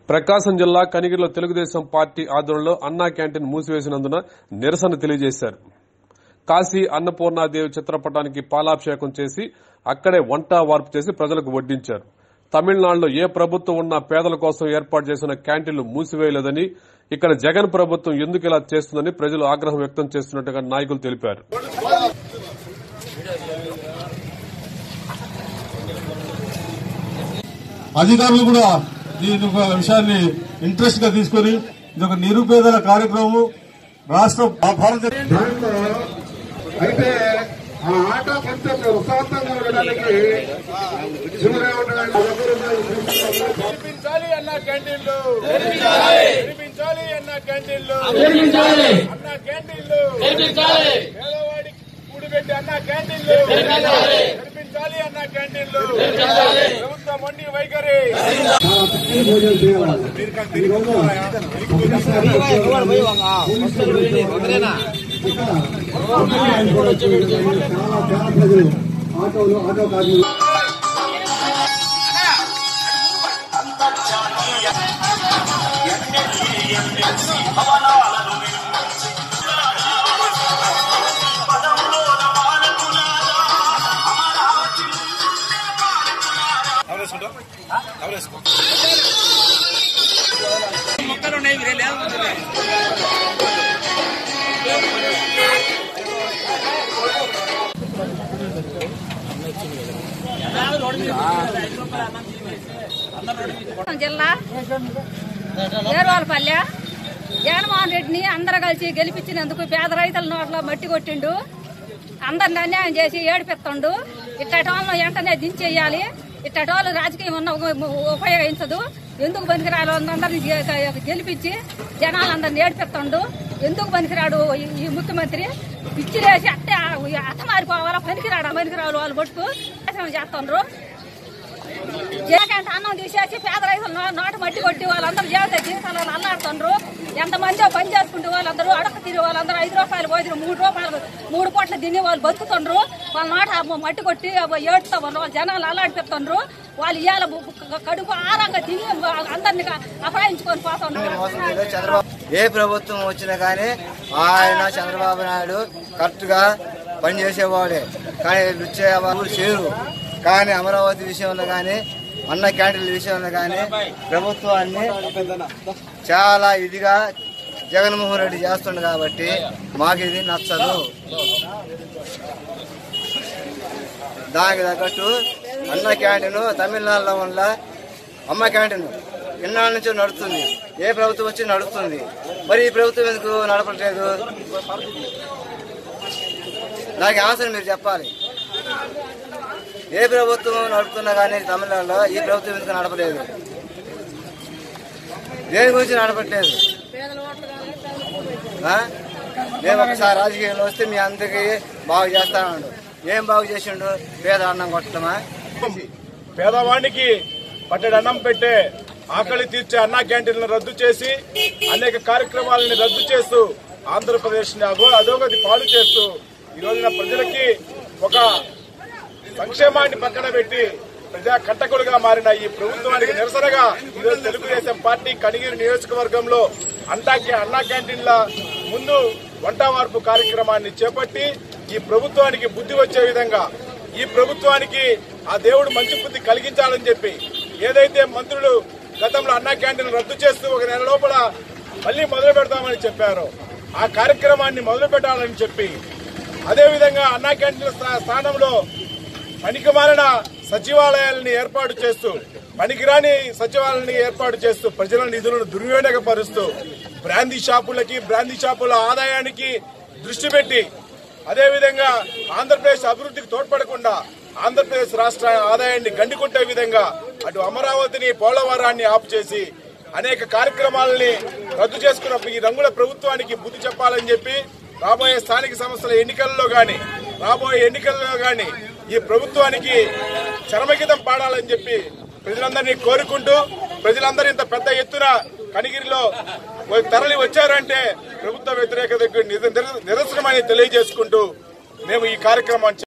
ప్రకాశం జిల్లా కనిగిరిలో తెలుగుదేశం పార్టీ ఆధ్వర్యంలో అన్నా క్యాంటీన్ మూసివేసినందున నిరసన తెలియజేశారు కాశీ అన్నపూర్ణాదేవి చిత్రపటానికి పాలాభిషేకం చేసి అక్కడే వంట వార్పు చేసి ప్రజలకు వడ్డించారు తమిళనాడులో ఏ ప్రభుత్వం ఉన్నా పేదల కోసం ఏర్పాటు చేసిన క్యాంటీన్లు మూసివేయలేదని ఇక్కడ జగన్ ప్రభుత్వం ఎందుకు ఇలా చేస్తుందని ప్రజలు ఆగ్రహం వ్యక్తం చేస్తున్నట్టుగా నాయకులు తెలిపారు అధికారులు కూడా దీని ఒక విషయాన్ని ఇంట్రెస్ట్ గా తీసుకొని ఇది ఒక నిరుపేదల కార్యక్రమం రాష్ట్ర భారత దాంట్లో అయితే ఆ ఆట కొంచెం ఉత్సాహంగా ఉండడానికి శివరావు గెలిపించాలి అన్న క్యాంటీన్లు గెలిపించాలి అన్న క్యాంటీన్లు అన్న క్యాంటీన్లు పేదవాడి కూడిపెట్టి అన్న క్యాంటీన్లు గెలిపించాలి అన్న క్యాంటీన్లు ప్రభుత్వ మొండి వైఖరి భోజనం చేయాలి ఈ రోజు చాలా చాలా ప్రజలు ఆటోలు ఆటో కార్మికులు జిల్లా ఏరువాలపల్లె జగన్మోహన్ రెడ్డిని అందరు కలిసి గెలిపించినందుకు పేద రైతుల నోట్లో మట్టి కొట్టిండు అందరిని అన్యాయం చేసి ఏడిపిస్తుండు ఇట్టటి వాళ్ళని వెంటనే దించేయాలి ఇట్టటి వాళ్ళు రాజకీయం ఉన్న ఉపయోగించదు ఎందుకు పనికిరాలు అందరినీ గె- గెలిపించి జనాలందరిని ఏడిపిస్తుండు ఎందుకు పనికిరాడు ఈ- ఈ ముఖ్యమంత్రి పిచ్చిలేసి అట్టే అత్త మారిపోవాలా పనికిరాడా పనికిరాలు వాళ్ళు పట్టుకు నాశనం చేస్తుండ్రు జగన్ అన్నం తీసేసి పేద రైతులు నో- నోట మట్టి కొట్టి వాళ్ళందరూ జీవిత జీవితాలు అల్లాడుతుండ్రు ఎంతమంది పని చేసుకుంటే వాళ్ళందరూ అడక తిరిగి వాళ్ళందరూ ఐదు రూపాయలు పోయి మూడు రూపాయలు మూడు పూట్ల తిని వాళ్ళు బతుకుతుండ్రు వాళ్ళ నోట ఆ మట్టి కొట్టి ఏడుతా వాళ్ళు వాళ్ళ జనాలు అల్లాడిపిస్తుండ్రు వాళ్ళు ఇవాళ కడుపు ఆరంగా తిని అందరిని అపాయించుకొని పోతుండ్రు మోసం చేయలేదు చంద్రబాబు ఏ ప్రభుత్వం వచ్చినా కానీ ఆయన చంద్రబాబు నాయుడు కరెక్ట్ గా పనిచేసేవాడే కానీ రుచేవాళ్ళు చేయరు కానీ అమరావతి విషయంలో కానీ అన్న క్యాంటీన్ల విషయంలో కానీ ప్రభుత్వాన్ని చాలా ఇదిగా జగన్మోహన్ రెడ్డి చేస్తుండు కాబట్టి మాకు ఇది నచ్చదు దానికి తగ్గట్టు అన్న క్యాంటీన్ తమిళనాడులో ఉన్న అమ్మ క్యాంటీన్ ఎన్నాళ్ళ నుంచో నడుస్తుంది ఏ ప్రభుత్వం వచ్చి నడుస్తుంది మరి ఈ ప్రభుత్వం ఎందుకు నడపట్లేదు నాకు ఆన్సర్ మీరు చెప్పాలి ఏ ప్రభుత్వం నడుపుతున్నా కానీ తమిళనాడులో ఈ ప్రభుత్వం ఎందుకు నడపలేదు దేని గురించి నడపట్లేదు ఆ? మేము ఒకసారి రాజకీయంలో వస్తే మీ అందరికీ బాగు చేస్తానండు ఏం బాగు చేసిండు పేద అన్నం కొట్టడమా పేదవాడికి పట్టెడు అన్నం పెట్టే ఆకలి తీర్చే అన్నా క్యాంటీన్లను రద్దు చేసి అనేక కార్యక్రమాలను రద్దు చేస్తూ ఆంధ్రప్రదేశ్ ని అగో అధోగతి పాలు చేస్తూ ఈ రోజున ప్రజలకి ఒక సంక్షేమాన్ని పక్కన పెట్టి ప్రజా కంటకుడుగా మారిన ఈ ప్రభుత్వానికి నిరసనగా ఈరోజు తెలుగుదేశం పార్టీ కనిగిరి నియోజకవర్గంలో అంటాకి అన్నా క్యాంటీన్ల ముందు వంట వార్పు కార్యక్రమాన్ని చేపట్టి ఈ ప్రభుత్వానికి బుద్ధి వచ్చే విధంగా ఈ ప్రభుత్వానికి ఆ దేవుడు మంచి బుద్ధి కలిగించాలని చెప్పి ఏదైతే మంత్రులు గతంలో అన్నా క్యాంటీన్ రద్దు చేస్తూ ఒక నెల లోపల మళ్లీ మొదలు పెడతామని చెప్పారో ఆ కార్యక్రమాన్ని మొదలు పెట్టాలని చెప్పి అదేవిధంగా అన్నా క్యాంటీన్ స్థా- స్థానంలో పనికిమాలిన సచివాలయాలని ఏర్పాటు చేస్తూ పనికిరాని సచివాలయాన్ని ఏర్పాటు చేస్తూ ప్రజల నిధులను దుర్వినియోగపరుస్తూ బ్రాందీ షాపులకి బ్రాందీ షాపుల ఆదాయానికి దృష్టి పెట్టి అదేవిధంగా ఆంధ్రప్రదేశ్ అభివృద్ధికి తోడ్పడకుండా ఆంధ్రప్రదేశ్ రాష్ట్ర ఆదాయాన్ని గండికొట్టే విధంగా అటు అమరావతిని పోలవరాన్ని ఆపు చేసి అనేక కార్యక్రమాలని రద్దు చేసుకున్న ఈ రంగుల ప్రభుత్వానికి బుద్ధి చెప్పాలని చెప్పి రాబోయే స్థానిక సంస్థల ఎన్నికల్లో గాని రాబోయే ఎన్నికల్లో గాని ఈ ప్రభుత్వానికి చరమగీతం పాడాలని చెప్పి ప్రజలందరినీ కోరుకుంటూ ప్రజలందరూ ఇంత పెద్ద ఎత్తున కనిగిరిలో తరలి వచ్చారంటే ప్రభుత్వ వ్యతిరేకతకు నిద- నిదర్శనమని తెలియజేసుకుంటూ మేము ఈ కార్యక్రమాన్ని